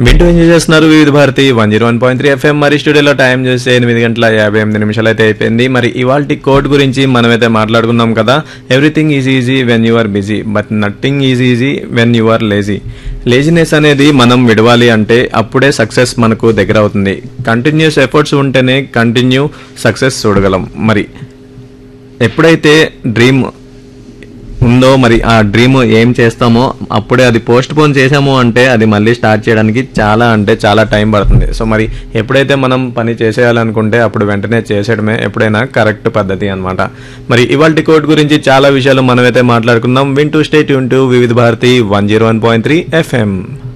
వింటూ ఎంజాయ్ చేస్తున్నారు Vividh Bharati one zero one point three FM మరి స్టూడియోలో టైం చూస్తే ఎనిమిది గంటల యాభై ఎనిమిది నిమిషాలు అయితే అయిపోయింది మరి ఇవాళ కోడ్ గురించి మనమైతే మాట్లాడుకున్నాం కదా everything is easy when you are busy but nothing is easy when you are lazy laziness అనేది మనం విడవాలి అంటే అప్పుడే సక్సెస్ మనకు దగ్గర అవుతుంది కంటిన్యూస్ ఎఫర్ట్స్ ఉంటేనే కంటిన్యూ సక్సెస్ చూడగలం మరి ఎప్పుడైతే డ్రీమ్ ఉందో మరి ఆ డ్రీమ్ ఏం చేస్తామో అప్పుడే అది పోస్ట్ పోన్ చేసాము అంటే అది మళ్ళీ స్టార్ట్ చేయడానికి చాలా అంటే చాలా టైం పడుతుంది సో మరి ఎప్పుడైతే మనం పని చేసేయాలనుకుంటే అప్పుడు వెంటనే చేసేయడమే ఎప్పుడైనా కరెక్ట్ పద్ధతి అన్నమాట మరి ఇవాళ కోడ్ గురించి చాలా విషయాలు మనమైతే మాట్లాడుకుందాం వింటూ స్టేట్ వింటూ Vividh Bharati one zero one point three FM